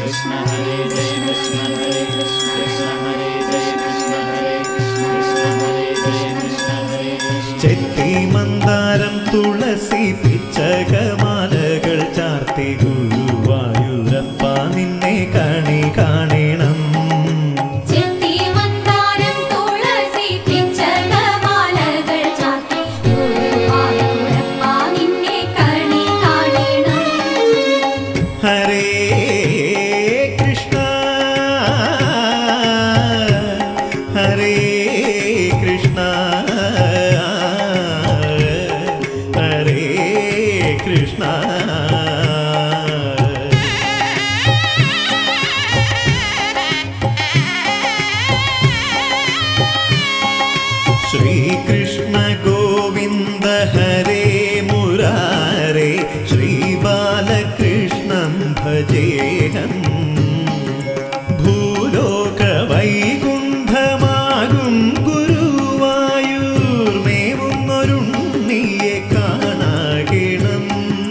കൃഷ്ണ ഹരേ ജയ കൃഷ്ണ ഹരേ കൃഷ്ണ കൃഷ്ണ ഹരേ ജയ കൃഷ്ണ ഹരേ കൃഷ്ണ കൃഷ്ണ ഹരേ ജയ കൃഷ്ണ ഹരേ കൃഷ്ണ ചെത്തി മന്ദാരം തുളസി പിച്ചകമാലകൾ ചാർത്തി ഗുരുവായൂരപ്പ നിന്നെ കണി കാണണം ചെത്തി മന്ദാരം തുളസി പിച്ചകമാലകൾ ചാർത്തി ഗുരുവായൂരപ്പ നിന്നെ കണി കാണണം ഹരേ കൃഷ്ണ ഹരേ കൃഷ്ണ ഹരേ കൃഷ്ണ ശ്രീകൃഷ്ണ ഗോവിന്ദ ഹരേ മുരാരേ ശ്രീബാലകൃഷ്ണം ഭജേഹം ഭൂലോക വൈകുണ്ഠമാകും ഗുരുവായൂർമേവുന്നൊരുണ്ണിയെ കാണാകണം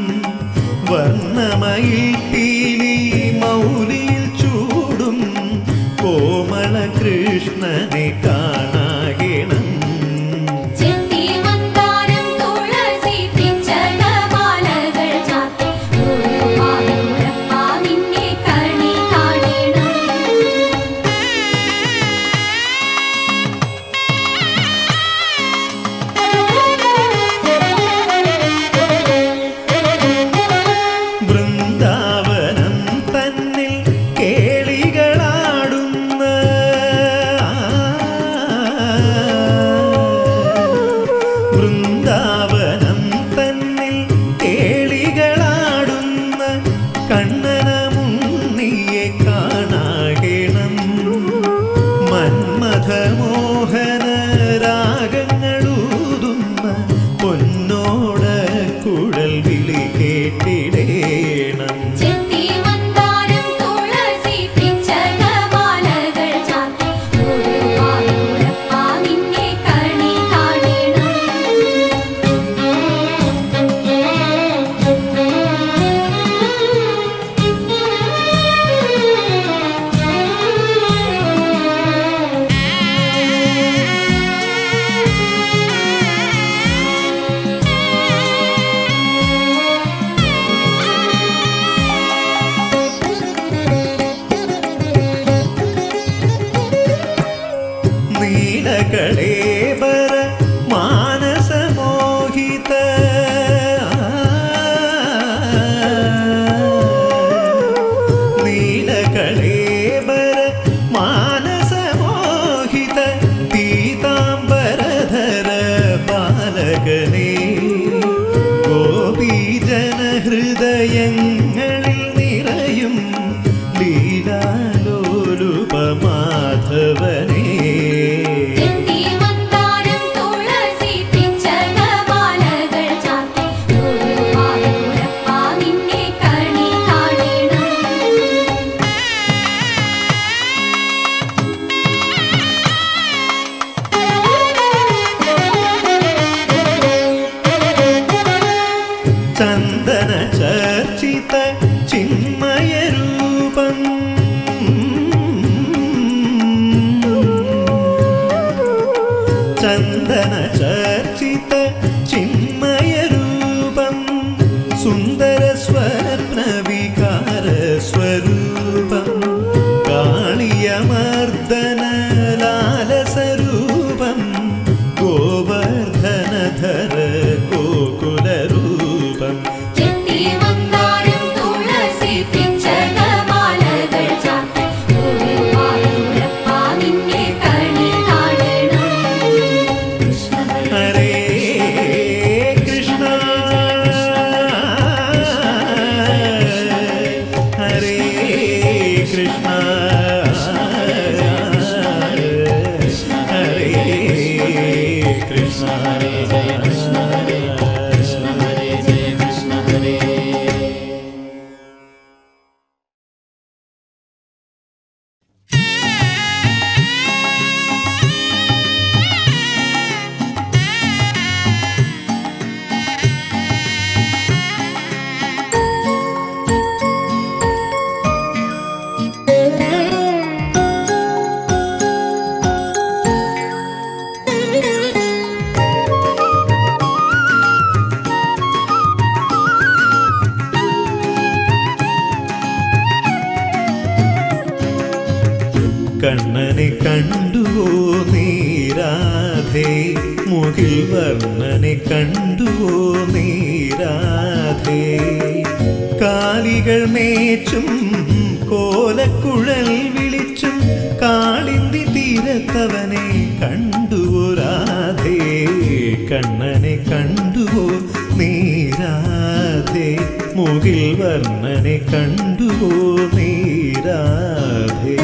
വർണ്ണമയിൽ പീലി മൗലിയിൽ ചൂടും കോമള കൃഷ്ണനെ കാണാകണം ചെത്തി മന്ദാരം തുളസി പിച്ചകമാലകൾ ചാർത്തി ഗുരുവായൂരപ്പ നിന്നെ കണി കാണണം വൃന്ദാവനം തന്നിൽ കേളികളാടുന്ന വൃന്ദാവനം തന്നിൽ കേളികളാടുന്ന കണ്ണനമുണ്ണിയെ കാണാകണം മന്മഥമോഹന രാഗങ്ങളൂതുന്ന പൊന്നോട കുഴൽ വിളി കേട്ടിടേണം ചെത്തി മന്ദാരം തുളസി പിച്ചകമാലകൾ ചാർത്തി ഗുരുവായൂരപ്പ നിന്നെ കണി കാണണം നീലകളേബര മാനസമോഹിത നീലകളേബര മാനസമോഹിത പീതാംബരധര ബാലകനേ ഗോപീജന ഹൃദയങ്ങളിൽ നിറയും ലീലാലോലുപമാധവനേ ചെത്തി മന്ദാരം തുളസി പിച്ചകമാലകൾ ചാർത്തി ഗുരുവായൂരപ്പ നിന്നെ കണി കാണണം ചന്ദന ചർച്ചിത ചിന്മയ രൂപം ചന്ദന ചർച്ചിത ചിന്മയ രൂപം സുന്ദര സ്വപ്ന വികാര സ്വരൂപം കാളിയമർദ്ദന ലാലസരൂപം ഗോവർദ്ധനധര ഗോകുലരൂപം ചെത്തി മന്ദാരം കണ്ണനെ കണ്ടുവോ നീരാധേ മുകിൽ വർണ്ണനെ കണ്ടുവോ നീരാധേ കാലികൾ മേച്ചും കോലക്കുഴൽ വിളിച്ചും കാളിന്തി തീരത്തവനെ കണ്ടുവോ രാധേ കണ്ണനെ കണ്ടുവോ നീരാധേ മുകിൽ വർണ്ണനെ കണ്ടുവോ നീരാധേ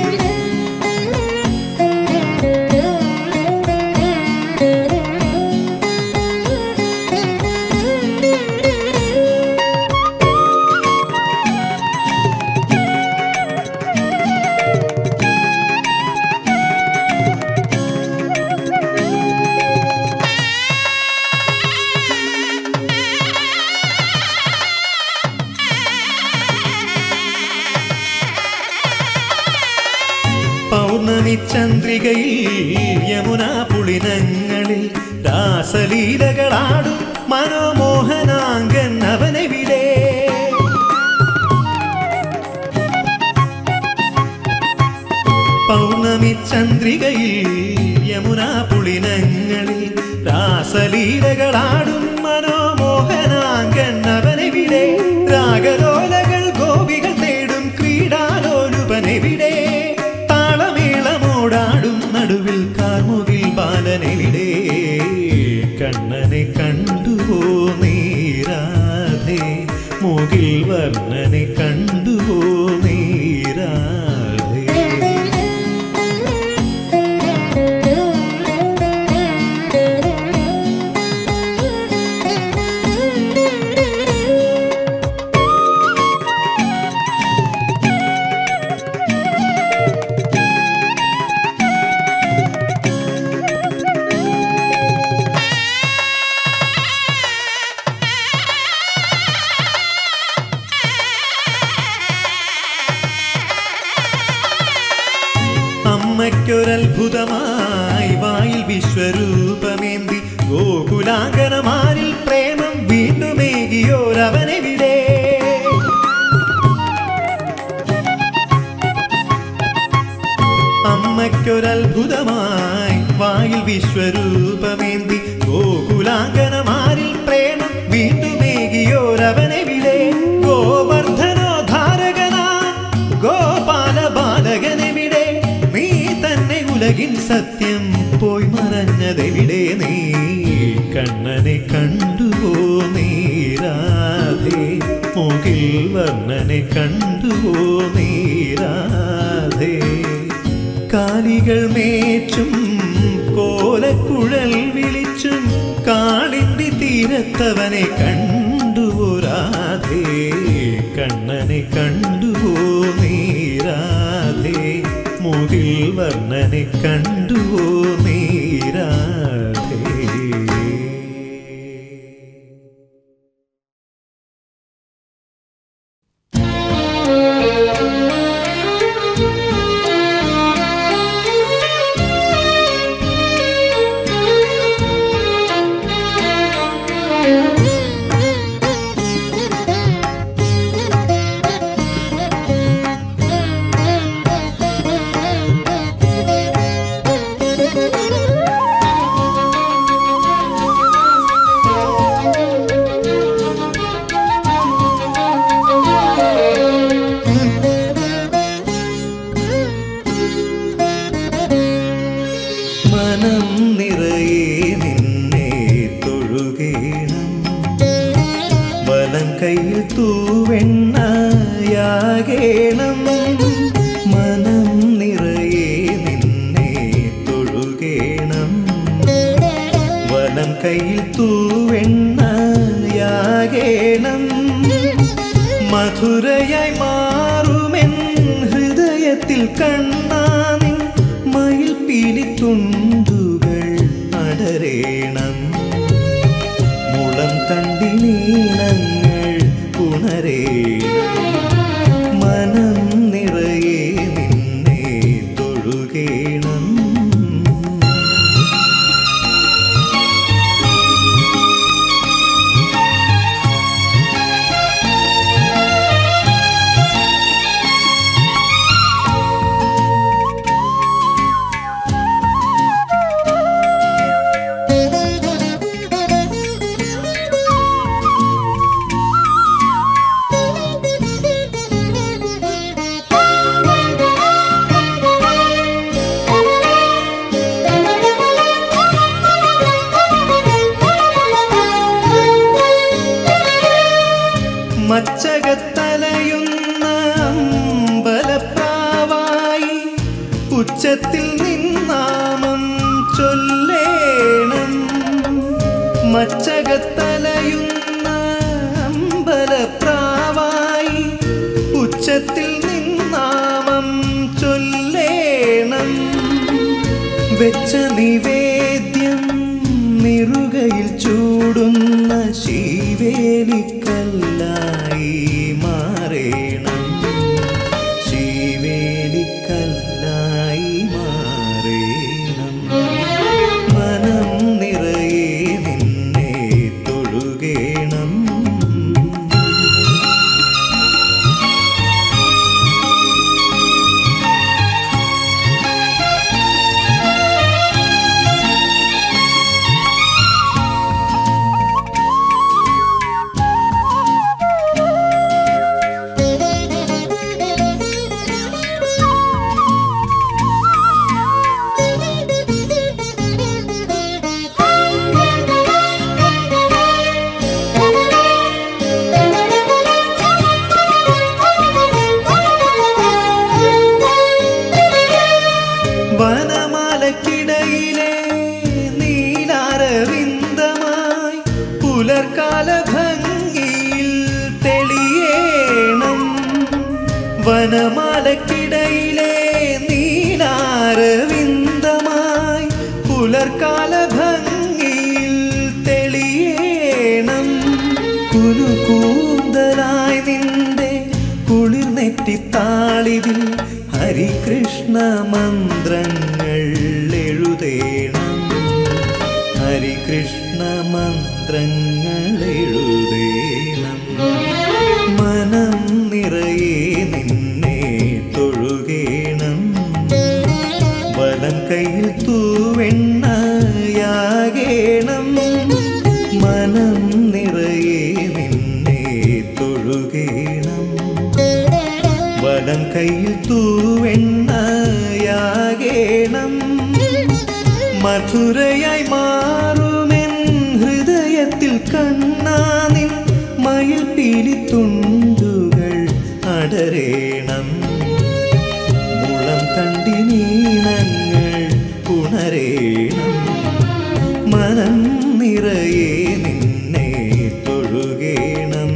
പൗർണമി ചന്ദ്രികയിൽ യമുനാ പുളിനങ്ങളിൽ രാസലീലകളാടും മനോമോഹനാങ്കൻ അവനെവിടെ പൗർണമി ചന്ദ്രികയിൽ യമുനാ പുളിനങ്ങളിൽ രാസലീലകളാടും മനോമോഹനാങ്കൻ അവനെവിടെ രാഗലോലകൾ ഗോപികൾ തേടും ക്രീഡാലോലുപനെവിടെ താളമേളമോടാടും നടുവിൽ കാർമുകിൽ ബാലനെവിടെ കണ്ണനെ കണ്ടുവോ നീരാധേ മുകിൽ വർണ്ണനെ കണ്ടുവോ നീരാധേ അമ്മയ്ക്കൊരത്ഭുതമായി വായിൽ വിശ്വരൂപമേന്തി ഗോകുലാങ്കനമാരിൽ പ്രേമം വീണ്ടുമേകിയോരവനെവിടെ അമ്മയ്ക്കൊരത്ഭുതമായി വായിൽ വിശ്വരൂപമേന്തി ഗോകുലാങ്കനമാരിൽ പ്രേമം വീണ്ടുമേകിയോരവനെവിടെ ഗോവർദ്ധനോ ധാരകനാ ഗോപാല ബാലകനെവിടെ നീ തന്നെ ഉലകിൻ സത്യം പോയി മറഞ്ഞതെവിടെ നീ കണ്ണനെ കണ്ടുവോ നീരാധേ മുകിൽ വർണ്ണനെ കണ്ടുവോ നീരാധേ കാലികൾ മേച്ചും കോലക്കുഴൽ വിളിച്ചും കാളിന്തി തീരത്തവനെ കണ്ടുവോ രാധേ കണ്ണനെ കണ്ടുവോ നീരാധേ മുകിൽ വർണ്ണനെ കണ്ടുവോ നീരാധേ മനം നിറയെ നിന്നെ തൊഴുകേണം വലം കയ്യിൽ തൂവെണ്ണയാകേണം മനം നിറയെ നിന്നെ തൊഴുകേണം വലം കയ്യിൽ തൂവെണ്ണയാകേണം മധുരയായി മാറുമെൻ ഹൃദയത്തിൽ കണ്ണാനിൻ മയിൽ പീലിത്തുണ്ടുകൾ അടരേണം മുളം തണ്ടിനീളങ്ങൾ ഉണരേണം മനം നിറയെ നിന്നെ തൊഴുകേണം മച്ചകത്തലയുന്ന അമ്പലപ്രാവായി ഉച്ചത്തിൽ നിന്നാമം ചൊല്ലേണം മച്ചകത്തലയുന്ന അമ്പലപ്രാവായി ഉച്ചത്തിൽ നിന്നാമം ചൊല്ലേണം വെച്ച നിവേദ്യം നിറുകയിൽ ചൂടുന്ന ശീവേലിക്കല്ലായി മാറേണം ശീവേലിക്കല്ലായി മാറേണം മനം നിറയെ നിന്നെ തൊഴുകേണം വനമാലക്കിടയിലെ നീലാരവിന്ദമായി പുലർക്കാല ഭംഗിയിൽ തെളിയേണം വനമാലക്കിടയിലെ നീലാരവിന്ദമായി പുലർക്കാല ഭംഗിയിൽ തെളിയേണം കുരുകൂന്തലായി നിന്റെ കുളിർനെറ്റിത്താളിതിൽ ഹരികൃഷ്ണ മന്ത്രങ്ങൾ എഴുതേണം ഹരികൃഷ്ണ മന്ത്രങ്ങൾ എഴുതേണം മനം നിറയെ നിന്നെ തൊഴുകേണം വലം കയ്യിൽ തൂവെണ്ണയാകേണം മനം നിറയെ നിന്നെ തൊഴുകേണം വലം കയ്യിൽ തൂവെണ്ണയാകേണം മധുരയായി മാറുമെൻ ഹൃദയത്തിൽ കണ്ണാനിൻ മയിൽ പീലിത്തുണ്ടുകൾ അടരേണം മുളം തണ്ടിനീണങ്ങൾ ഉണരേണം മനം നിറയെ നിന്നെ തൊഴുകേണം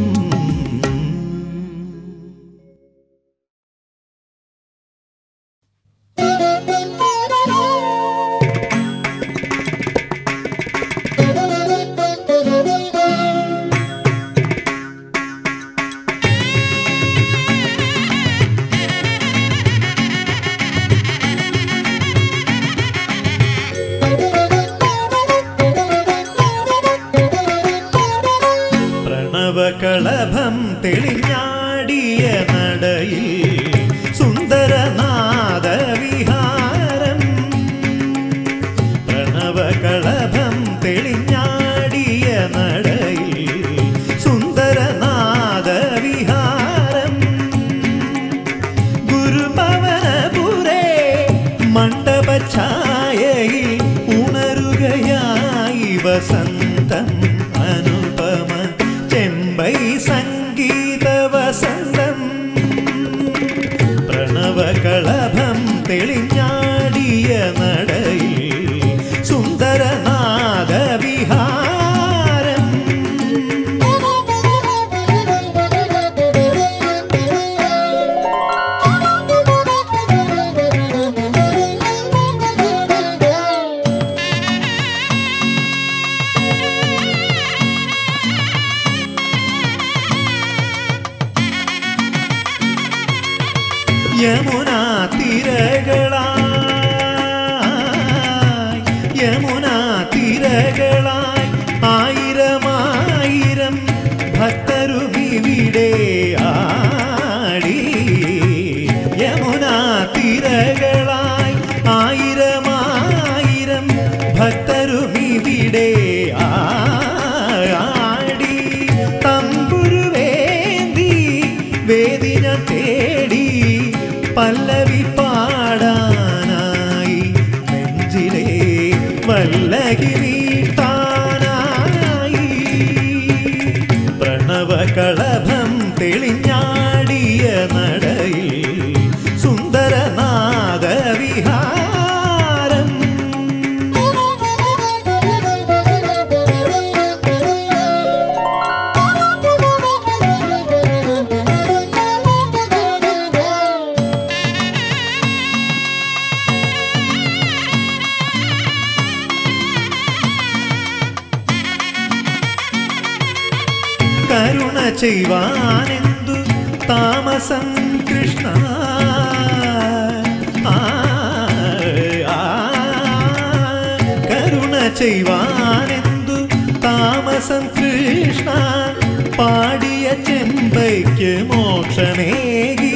പ്രണവകളഭം തെളിഞ്ഞാടിയ നടയിൽ സുന്ദരനാദ വിഹാരം പ്രണവകളഭം തെളിഞ്ഞാടിയ നടയിൽ സുന്ദരനാദ വിഹാരം ഗുരുഭവനപുരേ മണ്ഡപഛായയിൽ ഉണരുകയായി വസന്തം അനുപമ ചെമ്പൈ സംഗീത വസന്തം പ്രണവകളഭം തെളിഞ്ഞാടിയ നടയിൽ സുന്ദരനാദ വിഹാരം യമുനാ തിരകളായി യമുനാ തിരകളായി ആയിരമായിരം ഭക്തരുമിവിടെ ആടി യമുനാ തിരകളായി ആയിരമായിരം ഭക്തരുമിവിടെ ആടി തമ്പുരുവേന്തി വേദിന തേടി പല്ലവി പാടാനായി നെഞ്ചിലെ വല്ലകി നീട്ടാനായി പ്രണവ പ്രണവകളഭം തെളിഞ്ഞാടിയ നടയിൽ സുന്ദരനാദവിഹാരം കരുണ ചെയ്യുവാനെന്തു താമസം കൃഷ്ണ ആ, ആ, കരുണ ചെയ്യുവാനെന്തു താമസം കൃഷ്ണ പാടിയ ചെമ്പയ്ക്ക് മോക്ഷമേകി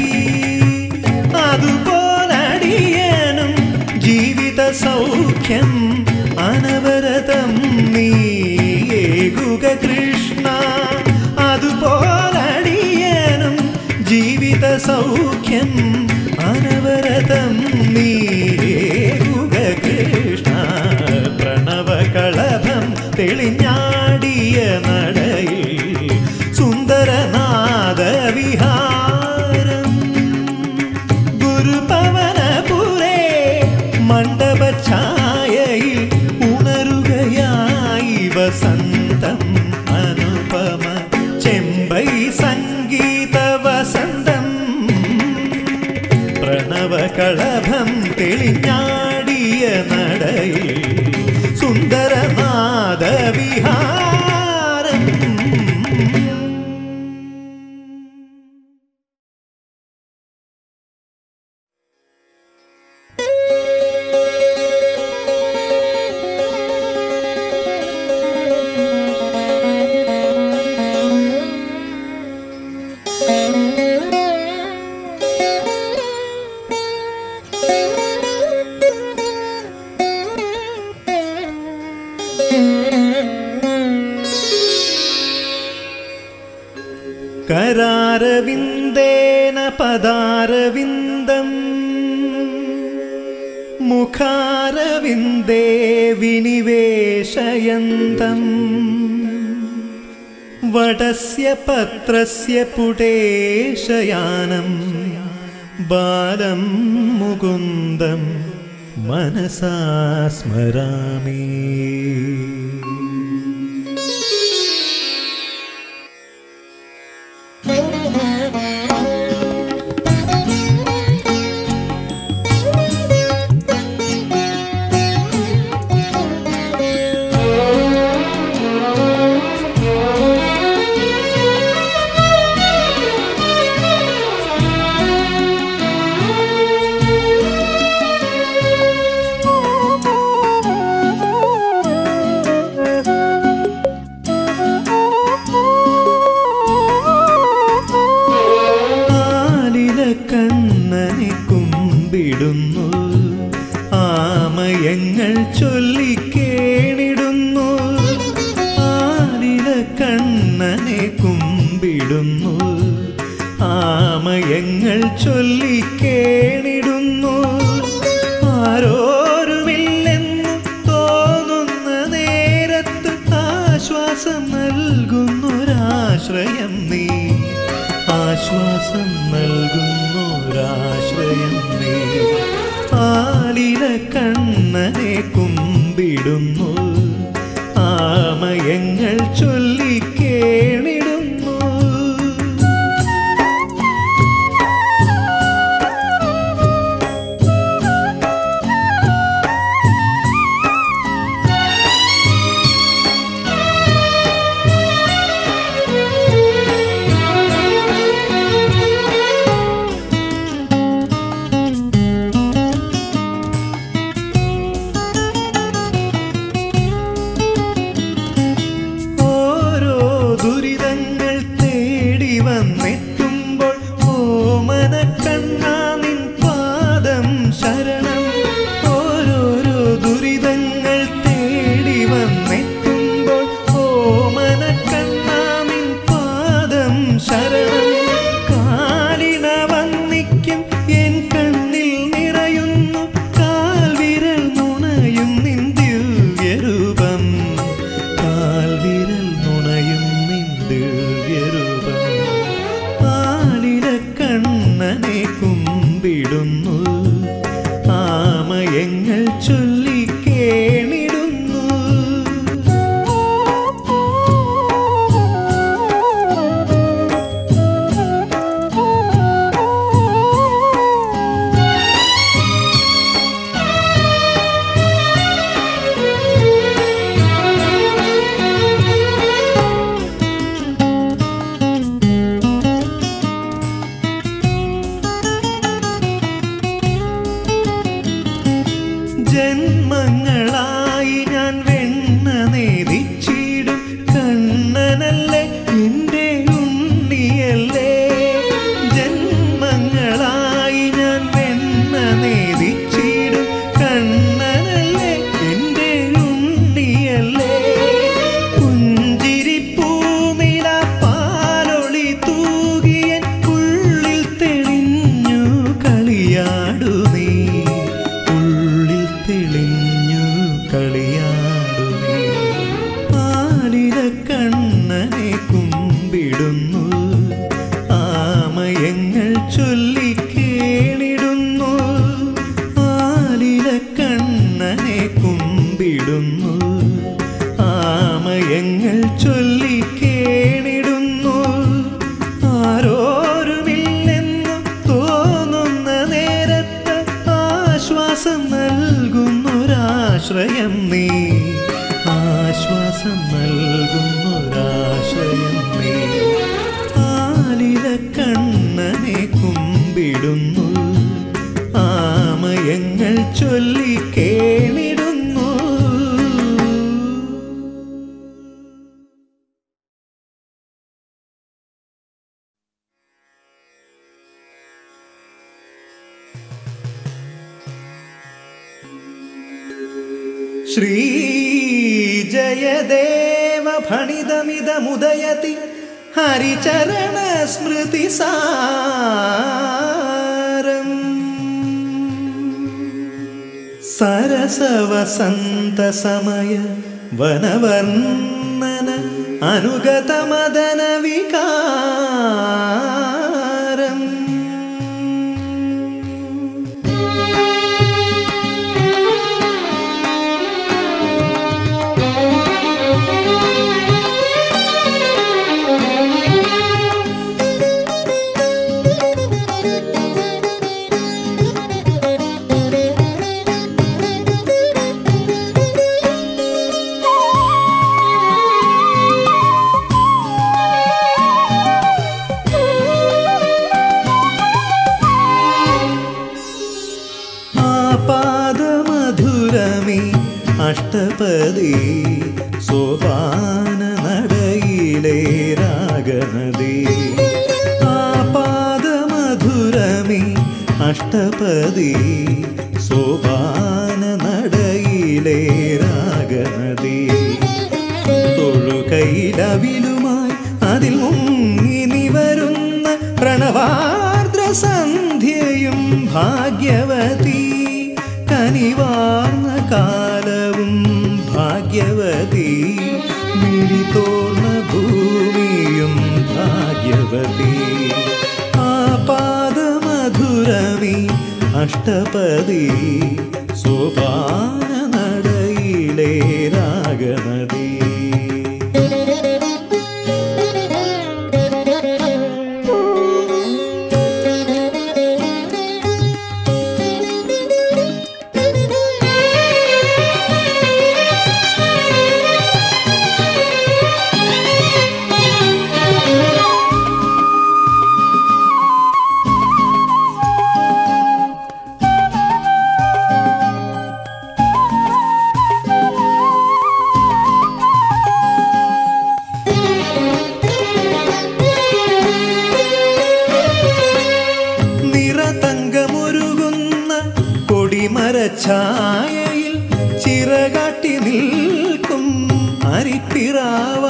അതുപോലടിയനും ജീവിത സൗഖ്യം അനവരതം നീയേകുക കൃഷ്ണ അതുപോലടിയനും ജീവിത സൗഖ്യം അനവരതം നീയേകുക കൃഷ്ണ പ്രണവകളഭം തെളിഞ്ഞാടിയ നടയിൽ സുന്ദരനാദ വിഹാരം ഗുരുപവനപുരേ മണ്ഡപഛായയിൽ ഉണരുകയായി വസന്തം അനുപമ ചെമ്പൈ സംഗീത വസന്തം പ്രണവകളഭം തെളിഞ്ഞാടിയ നടയിൽ സുന്ദരനാദ വിഹാരം करारविन्देन पदारविन्दम् मुखारविन्दे विनिवेशयन्तम् वटस्य पत्रस्य पुटेशयानं बालं मुकुन्दं मनसा स्मरामि ആലില കണ്ണനെ കുമ്പിടുന്നു ആമയങ്ങൾ ചൊല്ലിക്കേണിടുന്നു ആലില കണ്ണനെ കുമ്പിടുന്നു ആമയങ്ങൾ ചൊല്ലിക്കേണിടുന്നു ആരോരുമില്ലെന്ന് തോന്നുന്ന നേരത്ത് ആശ്വാസം നൽകുന്നൊരാശ്രയം നീ ആശ്വാസം നൽകുന്നൊരാശ്രയം നീ ആലില കണ്ണനെ കുമ്പിടുന്നു ആമയങ്ങൾ ചൊല്ലിക്കേണിടുന്നു ഓരോ ദുരിതങ്ങൾ തേടി വന്നെത്തുമ്പോൾ ഓമന കണ്ണാ നിൻ പാദം ശരണം ഓരോരോ ദുരിതങ്ങൾ തേടി വന്നെത്തുമ്പോൾ ഓമന കണ്ണാ നിൻ പാദം ശരണം കാലിന വന്നിക്കും എൻ കണ്ണിൽ നിറയുന്നു കാൽവിരൽ നുണയും നിൻ ദിവ്യരൂപം കാൽവിരൽ നുണയും നിൻ ദിവ്യരൂപം ആമയങ്ങൾ ചൊല്ലിക്കേണിടുന്നു ആലില കണ്ണനെ കുമ്പിടുന്നു ആമയങ്ങൾ ചൊല്ലിക്കേണിടുന്നു ആരോരുമില്ലെന്നു തോന്നുന്ന നേരത്ത് ആശ്വാസം നൽകുന്നൊരാശ്രയം നീ ആശ്വാസം നൽകുന്നൊരാശ്രയം നീ ആലില കണ്ണനെ കുമ്പിടുന്നു ആമയങ്ങൾ ചൊല്ലി കേണിടുന്നു ശ്രീജയദേവ ഫണിതമിതമുദയതി ഹരിചരണ സ്മൃതി സാരം സരസവസന്ത സമയ വനവർണ്ണന അനുഗത മദന വികാരം ആപാദമധുരമി അഷ്ടപതി സോപാന നടയിലെ രാഗനദി ആപാദമധുരമി അഷ്ടപതി സോപാന നടയിലെ രാഗനദി തൊഴുകൈലവിലുമായി അതിൽ മുങ്ങി നിവരുന്ന പ്രണവാർദ്ര സന്ധ്യയും ഭാഗ്യവതി കനിവാർന്ന കാലവും ഭാഗ്യവതി മിഴി തോർന്ന ഭൂമിയും ഭാഗ്യവതി ആപാദമധുരമി അഷ്ടപതി സോപാന നടയിലെ രാഗനദി നിറതങ്കമൊരുകുന്ന കൊടിമരഛായയിൽ ചിറകാട്ടി നിൽക്കും അരിപ്പിറാവ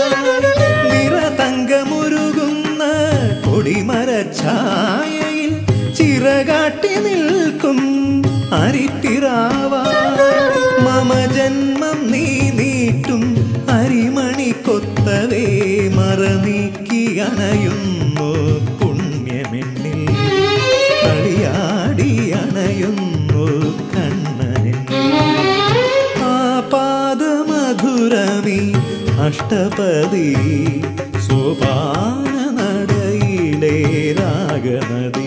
നിറതങ്കമൊരുകുന്ന കൊടിമരഛായയിൽ ചിറകാട്ടി നിൽക്കും അരിപ്പിറാവ മമ ജന്മം നീ നീട്ടും അരിമണി കൊത്തവേ മറനീക്കി അണയുന്നു പുണ്യമെന്നിൽ കളിയാടി അണയുന്നു കണ്ണനിൽ ആപാദമധുരമി അഷ്ടപതി സോപാന നടയിലെ രാഗനദി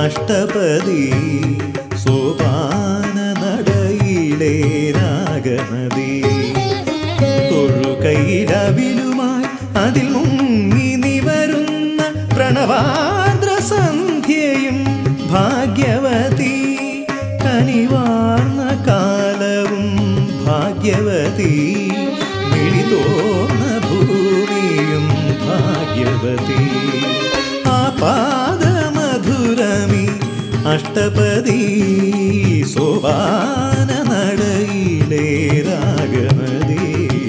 അഷ്ടപതി സോപാന നടയിലെ രാഗനദി തൊഴുകൈലവിലുമായി അതിൽ മുങ്ങി നിവരുന്ന പ്രണവാർദ്ര സന്ധ്യയും ഭാഗ്യവതി കനിവാർന്ന കാലവും ഭാഗ്യവതി മിഴിതോർന്ന ഭൂമിയും ഭാഗ്യവതി ആ പാദമധുരമി അഷ്ടപതി സോപാന നടയിലെ രാഗമതി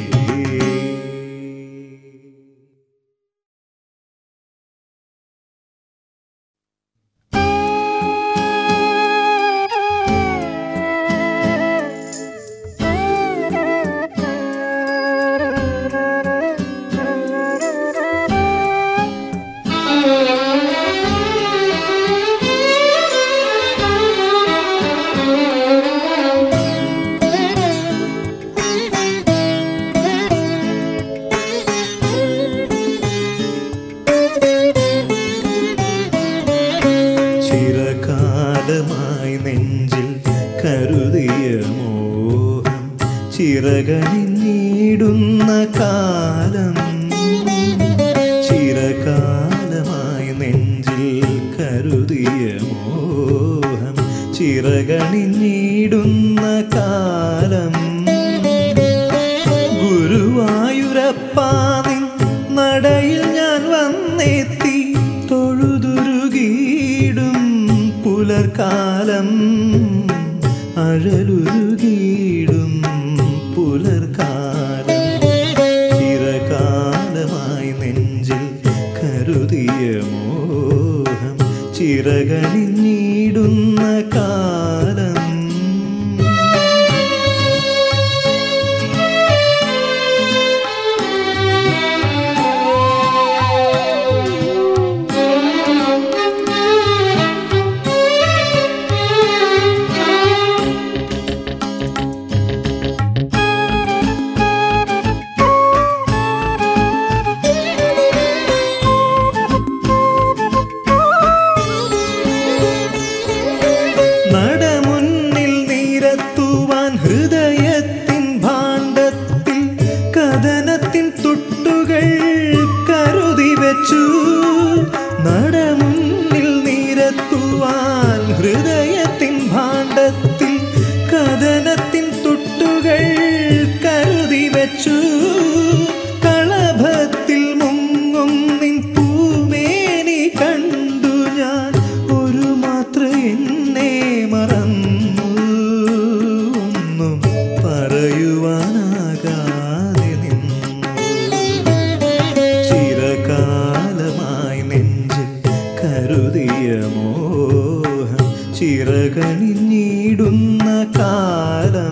ചിരകാലമായി നെഞ്ചിൽ കരുതിയ മോഹം ചിറകണിഞ്ഞിടുന്ന കാലം ചിരകാലമായി നെഞ്ചിൽ കരുതിയ മോഹം ചിറകണിഞ്ഞിടുന്ന കാലം ഗുരുവായൂരപ്പാനിൻ നടയിൽ ഞാൻ വന്നെത്തി തൊഴുതുരുകിയിടും പുലർക്കാലം അഴലുരുകിയിടും പുലർക്കാലം ചിരകാലമായി നെഞ്ചിൽ കരുതിയ മോഹം ചിറകണിഞ്ഞിടുന്ന കാലം നടമുന്നിൽ നിരത്തുവാൻ ഹൃദയത്തിൻ ഭാണ്ഡത്തിൽ കഥനത്തിൻ തുട്ടുകൾ കരുതി വെച്ചു നടമുന്നിൽ നിരത്തുവാൻ ഹൃദയത്തിൻ ഭാണ്ഡത്തിൽ കഥനത്തിൻ തുട്ടുകൾ കരുതി വെച്ചു കളഭത്തിൽ മുങ്ങും നിൻ പൂമേനി കണ്ടു ഞാൻ ഒരു മാത്ര എന്നെ മറന്നു ഒന്നും പറയുവാനാകാതെ നിന്നു ചിരകാലമായി നെഞ്ചിൽ കരുതിയ മോഹം ചിറകണിഞ്ഞിടുന്ന കാലം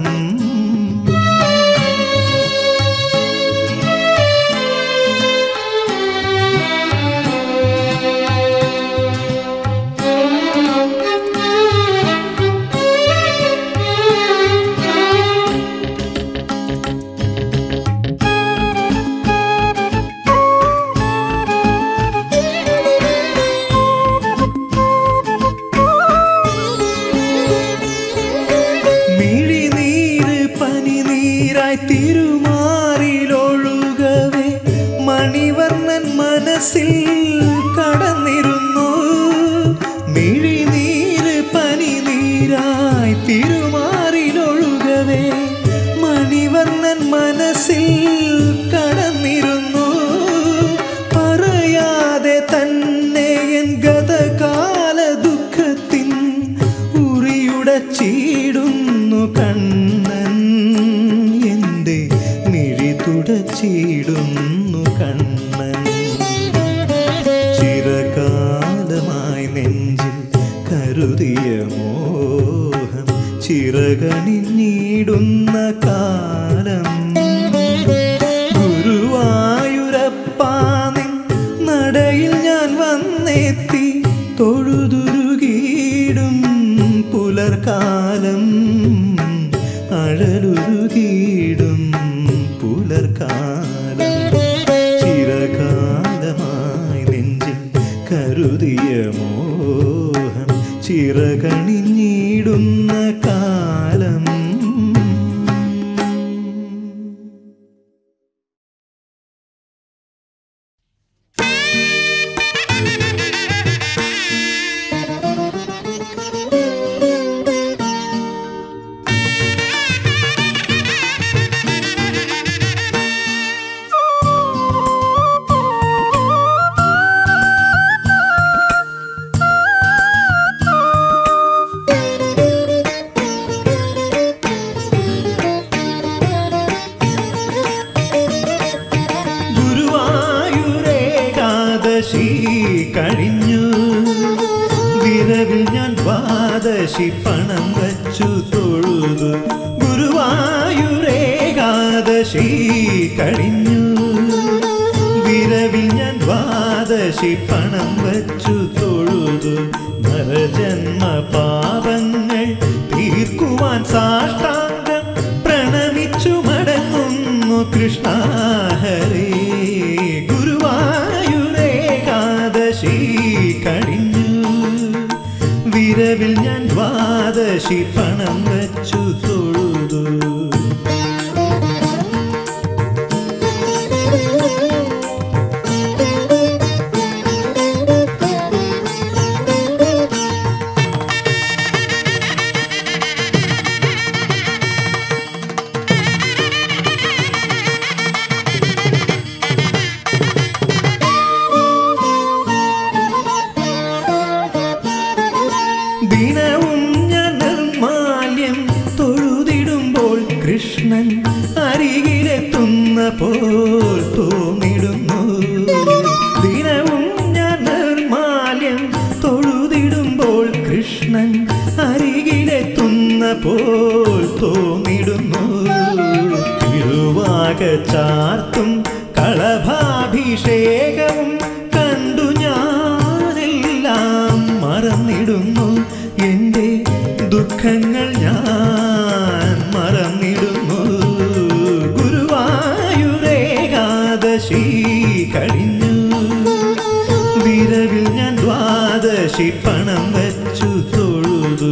മിഴിനീര് പനിനീരായി തിരുമാറിലൊഴുകവേ മണിവർണ്ണൻ മനസ്സിൽ കടന്നിരുന്നു മിഴിനീര് പനിനീരായി തിരുമാറിലൊഴുകവേ മണിവർണ്ണൻ മനസ്സിൽ കടന്നിരുന്നു പറയാതെ തന്നെ എൻ ഗതകാല ദുഃഖത്തിൻ ഉറിയുടച്ചിടുന്നു കണ്ണൻ എൻ്റെ മിഴി തുടച്ചിടുന്നു കണ്ണൻ ചിരകാലമായി നെഞ്ചിൽ കരുതിയ മോഹം ചിറകണിഞ്ഞിടുന്ന കാലം ഗുരുവായൂരപ്പാനിൻ നടയിൽ ഞാൻ വന്നെത്തി തൊഴുതുരുകിയിടും പുലർക്കാലം അഴലുരുകിയിടും പുലർക്കാലം ചിരകാലമായി നെഞ്ചിൽ കരുതിയ മോഹം ചിറകണിഞ്ഞിടുന്ന കാലം ഗുരുവായൂരേകാദശി കഴിഞ്ഞു വിരവിൽ ഞാൻ ദ്വാദശി പണം വച്ചു തൊഴുതു ഗുരുവായൂരേകാദശി കഴിഞ്ഞു വിരവിൽ ഞാൻ ദ്വാദശി പണം വച്ചു തൊഴുതു നരജന്മ പാപങ്ങൾ തീർക്കുവാൻ സാഷ്ടാംഗം പ്രണമിച്ചു മടങ്ങുന്നു കൃഷ്ണ ഹരേ ഗുരുവായൂരേകാദശി കഴിഞ്ഞു വിരവിൽ ഞാൻ ദ്വാദശി പണം വച്ചു തൊഴുതു ദിനവും ഞാൻ നിർമാല്യം തൊഴുതിടുമ്പോൾ കൃഷ്ണൻ അരികിലെത്തുന്ന പോൽ തോന്നിടുന്നു ദിനവും ഞാൻ നിർമാല്യം തൊഴുതിടുമ്പോൾ കൃഷ്ണൻ അരികിലെത്തുന്ന പോൽ തോന്നിടുന്നു തിരുവാക ചാർത്തും കളഭാഭിഷേകവും കണ്ടു ഞാനെല്ലാം മറന്നിടുന്നു എൻ്റെ ദുഃഖങ്ങൾ ഞാൻ മറന്നിടുന്നു ഗുരുവായൂരേകാദശി കഴിഞ്ഞു വിരവിൽ ഞാൻ ദ്വാദശി പണം വച്ചു തൊഴുതു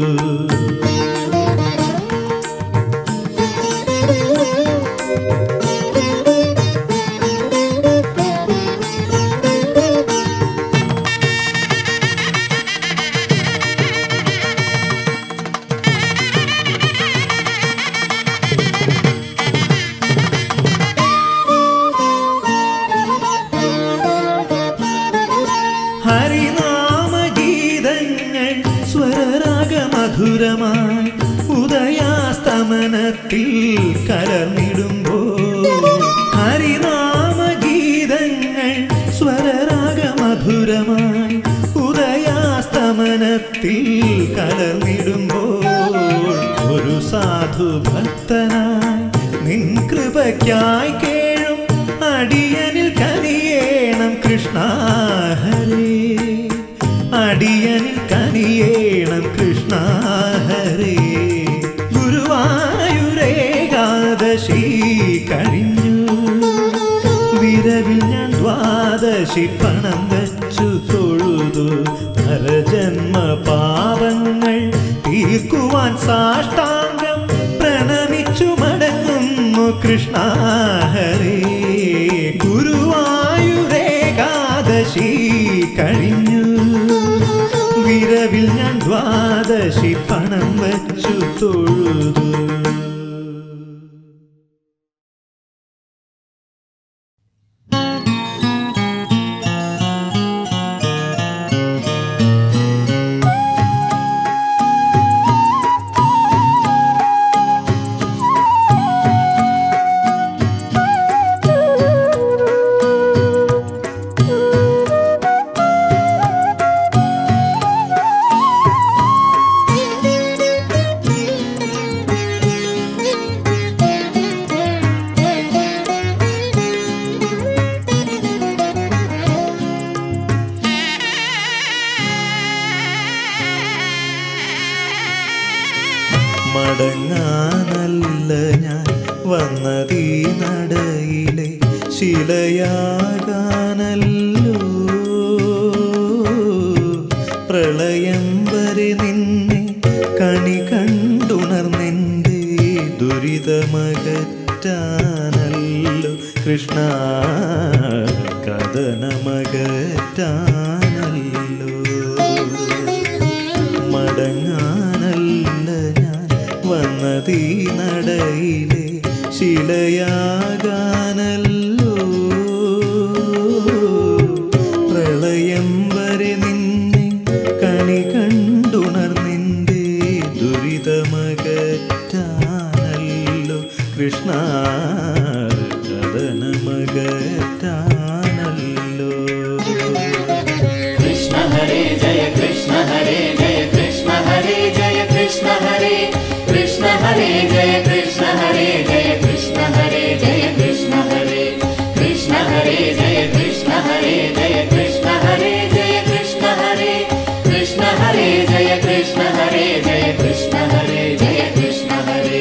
ഹരിനാമഗീതങ്ങൾ സ്വരരാഗമധുരമായി ഉദയാസ്തമനത്തിൽ കലർന്നിടുമ്പോൾ ഹരിനാമഗീതങ്ങൾ സ്വരരാഗമധുരമായി ഉദയാസ്തമനത്തിൽ കലർന്നിടുമ്പോൾ ഒരു സാധു ഭക്തനായി നിൻ കൃപയ്ക്കായി കേഴും അടിയനിൽ കനിയേണം കൃഷ്ണ ഹരേ അടിയനിൽ കനിയേണം കൃഷ്ണ ഹരേ ഗുരുവായൂരേകാദശി കഴിഞ്ഞു വിരവിൽ ഞാൻ ദ്വാദശി പണം വച്ചു തൊഴുതു നരജന്മ പാപങ്ങൾ തീർക്കുവാൻ സാഷ്ടാംഗം പ്രണമിച്ചു മടങ്ങുന്നു കൃഷ്ണ ഹരേ ഗുരുവായൂരേകാദശി കഴിഞ്ഞു വിരവിൽ ഞാൻ ദ്വാദശി പണം വച്ചു തൊഴുതു മടങ്ങാനല്ല ഞാൻ വന്നതീ നടയിലെ ശിലയാകാനല്ലോ പ്രളയം വരെ നിൻ കൃഷ്ണ കഥനമകറ്റാനല്ലോ മടങ്ങാനല്ല ഞാൻ വന്നതീ നടയിലെ ശിലയാകാനല്ലോ പ്രളയം വരെ നിന്നെ കണി കണ്ടുണർന്നിൻ്റെ ദുരിതമകറ്റാനല്ലോ കൃഷ്ണ കഥനമകറ്റാനല്ലോ कृष्ण हरे जय कृष्ण हरे जय कृष्ण हरे जय कृष्ण हरे कृष्ण हरे जय कृष्ण हरे जय कृष्ण हरे जय कृष्ण हरे कृष्ण हरे जय कृष्ण हरे जय कृष्ण हरे जय कृष्ण हरे कृष्ण हरे जय कृष्ण हरे जय कृष्ण हरे जय कृष्ण हरे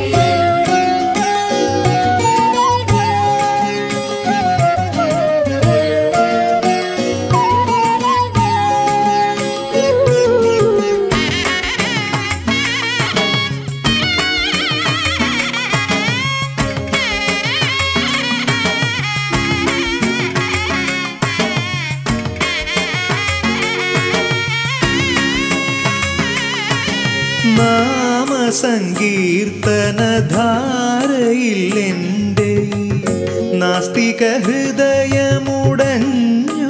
നാമസങ്കീർത്തനധാരയിൽ എൻ്റെ നാസ്തിക ഹൃദയമുടഞ്ഞു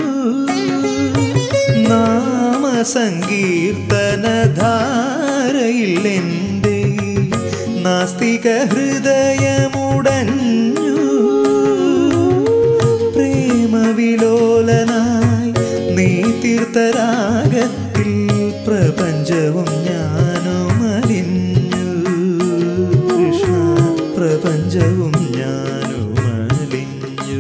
നാമസങ്കീർത്തനധാരയിൽ എൻ്റെ നാസ്തിക ഹൃദയമുടഞ്ഞു പ്രേമവിലോലനായി നീ തീർത്ഥരാഗത്തിൽ പ്രപഞ്ചവും ഞാനും അലിഞ്ഞു കൃഷ്ണ പ്രപഞ്ചവും ഞാനും അലിഞ്ഞു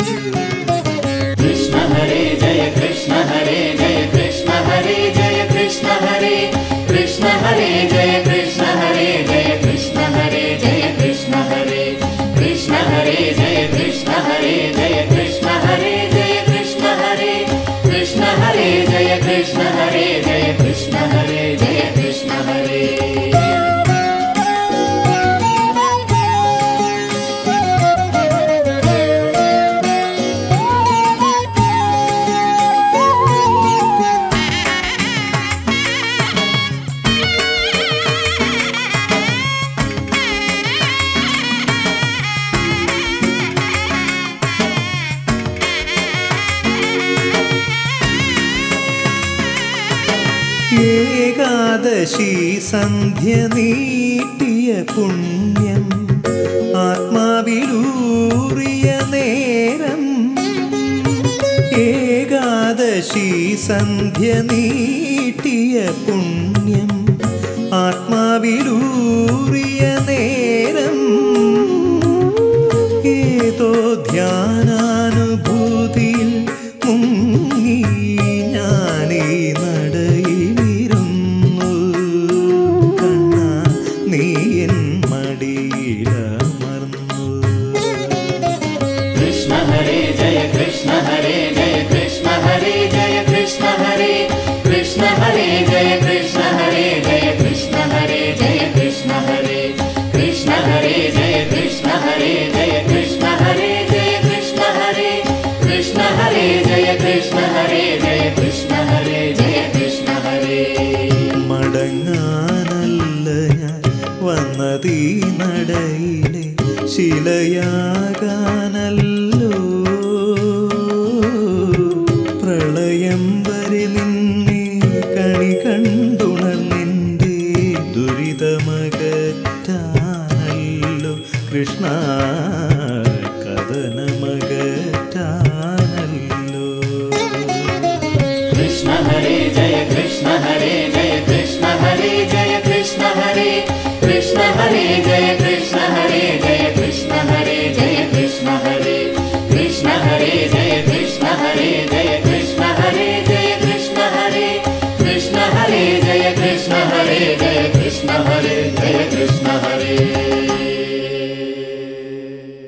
कृष्ण हरे जय कृष्ण हरे जय कृष्ण हरे जय कृष्ण हरे कृष्ण हरे जय कृष्ण हरे जय कृष्ण हरे जय कृष्ण हरे कृष्ण हरे जय कृष्ण हरे जय कृष्ण हरे जय कृष्ण हरे कृष्ण हरे जय कृष्ण हरे जय कृष्ण हरे जय कृष्ण हरे ഏകാദശി സന്ധ്യ നീട്ടിയ പുണ്യം ആത്മാവിലൂറിയ നേരം ഏകാദശി സന്ധ്യ നീട്ടിയ പുണ്യം ആത്മാവിലൂറിയ നേരം ഏതോ ധ്യാനാനുഭൂതിയിൽ മുങ്ങി ഞാനീ നടയിലിരുന്നു കണ്ണ നീ എൻ മടിയിലമർന്നു कृष्ण हरे जय कृष्ण हरे जय कृष्ण हरे जय कृष्ण हरे कृष्ण हरे जय कृष्ण हरे जय कृष्ण हरे जय कृष्ण हरे कृष्ण हरे जय कृष्ण हरे जय कृष्ण हरे जय कृष्ण हरे कृष्ण हरे जय कृष्ण हरे जय कृष्ण हरे जय कृष्ण हरे മടങ്ങാനല്ല ഞാൻ വന്നതീ നടയിലെ ശിലയാകാനല്ലോ പ്രളയം വരെ നിന്നെ കണി കണ്ടുണർന്നിൻ്റെ ദുരിതമകറ്റാനല്ലോ കൃഷ്ണ കഥനമകറ്റാനല്ലോ कृष्ण हरे जय कृष्ण हरे जय कृष्ण हरे जय कृष्ण हरे कृष्ण हरे जय कृष्ण हरे जय कृष्ण हरे जय कृष्ण हरे कृष्ण हरे जय कृष्ण हरे जय कृष्ण हरे जय कृष्ण हरे कृष्ण हरे जय कृष्ण हरे जय कृष्ण हरे जय कृष्ण हरे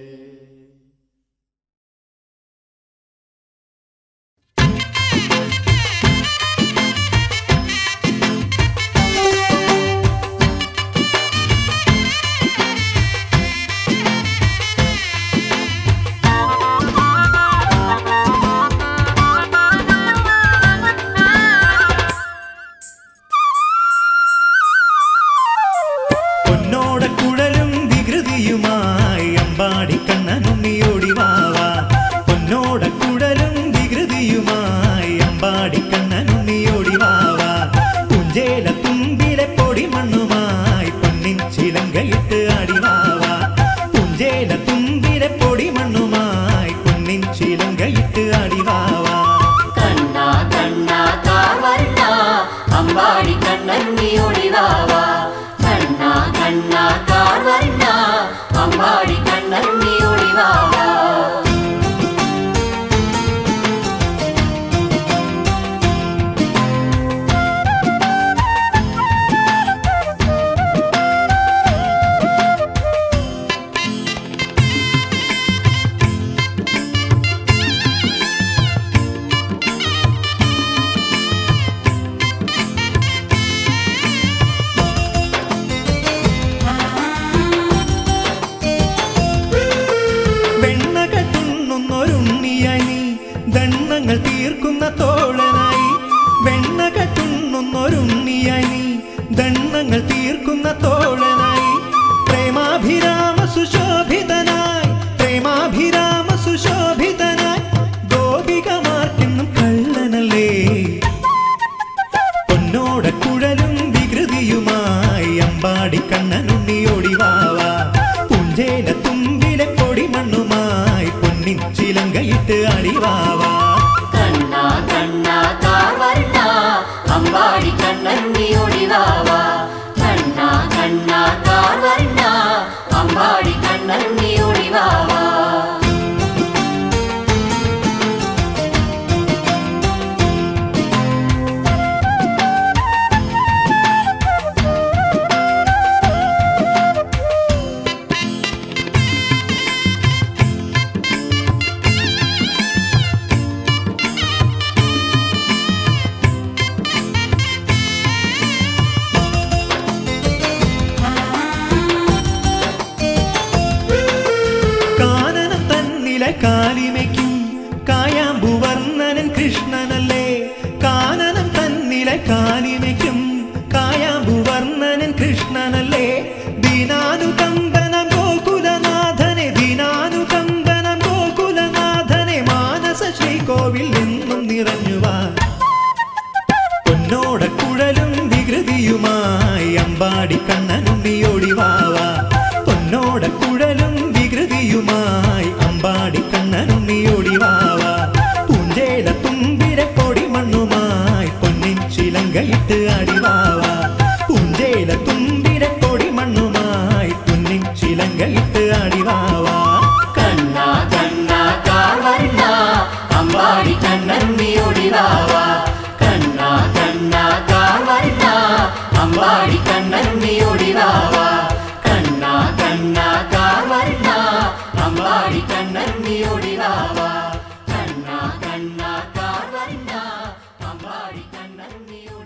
അമ്പാടി കണ്ണനുണ്ണിയോടി വാവാ പുഞ്ചേല തുമ്പിലെ പൊടി മണ്ണുമായി പൊന്നിൻ ചിലങ്കയിട്ട് അടിവാവാ പുഞ്ചേല തുമ്പിലെ പൊടി മണ്ണുമായി പൊന്നിൻ ചിലങ്കയിട്ട് അടിവാവാ കണ്ണ കണ്ണ കാർവർണ്ണ അമ്പാടി കണ്ണനുണ്ണി ഒളിവാവാ കണ്ണ കണ്ണ കാർവർണ്ണ അമ്പാടി കണ്ണനുണ്ണി ഒളിവാവാ വെണ്ണ കട്ടുണ്ണുന്നൊരുണ്ണിയായി നീ ദണ്ണങ്ങൾ തീർക്കുന്ന തോളനായി വെണ്ണ കട്ടുണ്ണുന്നൊരുണ്ണിയായി നീ ദണ്ണങ്ങൾ തീർക്കുന്ന തോളനായി പ്രേമാഭിരാമ സുശോഭിതനായി പ്രേമാഭിരാമ സുശോഭിതനായി ഗോപികമാർക്കെന്നും കള്ളനല്ലേ പൊന്നോട കുഴലും വികൃതിയുമായി അമ്പാടി കണ്ണനുണ്ണിയോടി വാവാ പുഞ്ചേല തുമ്പിലെ പൊടി മണ്ണുമായി പൊന്നിൻ ചിലങ്കയിട്ട് അടിവാവാ കണ്ണ കണ്ണ കാർവർണ്ണ അമ്പാടി കണ്ണനുണ്ണി ഒളിവാവാ കണ്ണ കണ്ണ കാർവർണ്ണ അമ്പാടി കണ്ണനുണ്ണി ഒളിവാവാ കാനനം തന്നിലെ കാലിമയ്ക്കും കായാമ്പുവർണ്ണനൻ കൃഷ്ണനല്ലേ കാനനം തന്നിലെ കാലിമയ്ക്കും കായാമ്പുവർണ്ണനൻ കൃഷ്ണനല്ലേ ദീനാനുകമ്പനം ഗോകുലനാഥനെ ദീനാനുകമ്പനം ഗോകുലനാഥനെ മാനസ ശ്രീകോവിൽ നിന്നും നിറഞ്ഞുവാ പൊന്നോട കുഴലും വികൃതിയുമായി അമ്പാടി കണ്ണനുണ്ണിയോടി വാവാ പൊന്നോട കുഴലും വികൃതിയുമായി അമ്പാടി കണ്ണനുണ്ണിയോടി വാവാ പൂഞ്ചേല തുമ്പിര പൊടി മണ്ണുമായി പൊന്നിൻ ചിലങ്കയിട്ട് അടിവാവാ പൂഞ്ചേല തുമ്പിര പൊടി മണ്ണുമായി പൊന്നിൻ ചിലങ്കയിട്ട് അടിവാവാ കണ്ണ കണ്ണ കാർവർണ്ണ അമ്പാടി കണ്ണനുണ്ണി ഒളിവാവാ കണ്ണ കണ്ണ കാർവർണ്ണ അമ്പാടി കണ്ണനുണ്ണി ഒളിവാവാ കണ്ണ കണ്ണ കാർവർണ്ണ അമ്പാടി കണ്ണനുണ്ണി ഒളിവാവാ കണ്ണ കണ്ണ കാർവർണ്ണ അമ്പാടി കണ്ണനുണ്ണി